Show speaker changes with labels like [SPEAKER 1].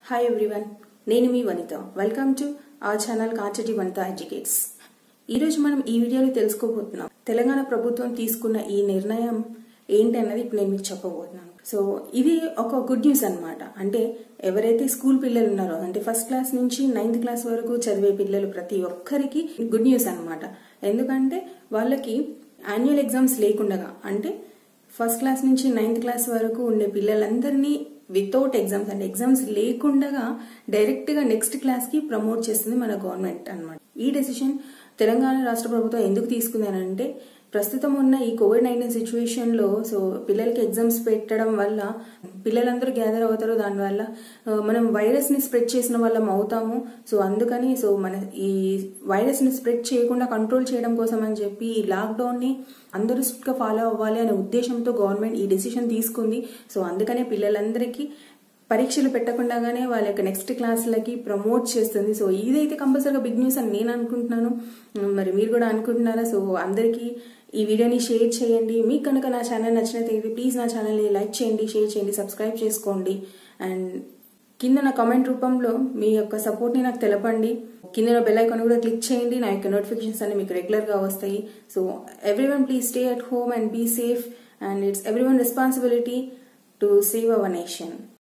[SPEAKER 1] hi everyone నేను మీ Vanitha welcome to our channel కాచటి వనిత ఎడ్యుకేట్స్ ఈరోజు మనం ఈ వీడియోలో తెలుసుకోబోతున్నాం తెలంగాణ ప్రభుత్వం తీసుకున్న ఈ నిర్ణయం ఏంటి అన్నది ఇప్పుడు నేను మీకు చెప్పబోతున్నాను సో ఇది ఒక గుడ్ న్యూస్ అన్నమాట అంటే ఎవరైతే స్కూల్ పిల్లలు ఉన్నారో అంటే ఫస్ట్ క్లాస్ నుంచి నైన్త్ క్లాస్ వరకు చదివే పిల్లలు ప్రతి ఒక్కరికి గుడ్ న్యూస్ అన్నమాట ఎందుకంటే వాళ్ళకి యాన్యువల్ ఎగ్జామ్స్ లేకుండగా అంటే ఫస్ట్ క్లాస్ నుంచి నైన్త్ క్లాస్ వరకు ఉండే పిల్లలందరినీ వితౌట్ ఎగ్జామ్స్ అంటే ఎగ్జామ్స్ లేకుండా డైరెక్ట్ గా నెక్స్ట్ క్లాస్ కి ప్రమోట్ చేస్తుంది మన గవర్నమెంట్ అన్నమాట ఈ డెసిషన్ తెలంగాణ రాష్ట్ర ప్రభుత్వం ఎందుకు తీసుకుంది అని అంటే ప్రస్తుతం ఉన్న ఈ కోవిడ్ నైన్టీన్ సిచ్యువేషన్ లో సో పిల్లలకి ఎగ్జామ్స్ పెట్టడం వల్ల పిల్లలందరూ గ్యాదర్ అవుతారు దానివల్ల ఆ, మనం వైరస్ ని స్ప్రెడ్ చేసిన వాళ్ళం అవుతాము సో అందుకని సో మన ఈ వైరస్ ని స్ప్రెడ్ చేయకుండా కంట్రోల్ చేయడం కోసం అని చెప్పి ఈ లాక్డౌన్ ని అందరూ స్ట్రిక్ట్ గా ఫాలో అవ్వాలి అనే ఉద్దేశంతో గవర్నమెంట్ ఈ డెసిషన్ తీసుకుంది సో అందుకనే పిల్లలందరికీ పరీక్షలు పెట్టకుండానే వాళ్ళ యొక్క నెక్స్ట్ క్లాసులకి ప్రమోట్ చేస్తుంది సో ఇదైతే కంపల్సరీగా బిగ్ న్యూస్ అని నేను అనుకుంటున్నాను మరి మీరు కూడా అనుకుంటున్నారా సో అందరికీ ఈ వీడియోని షేర్ చేయండి మీకు కనుక నా ఛానల్ నచ్చినట్లయితే ప్లీజ్ నా ఛానల్ని లైక్ చేయండి షేర్ చేయండి సబ్స్క్రైబ్ చేసుకోండి అండ్ కింద నా కమెంట్ రూపంలో మీ యొక్క సపోర్ట్ని నాకు తెలపండి కింద బెల్ ఐకాన్ కూడా క్లిక్ చేయండి నా యొక్క నోటిఫికేషన్స్ అన్ని మీకు రెగ్యులర్గా వస్తాయి so every one please stay at home and be safe and it's every one responsibility to save our nation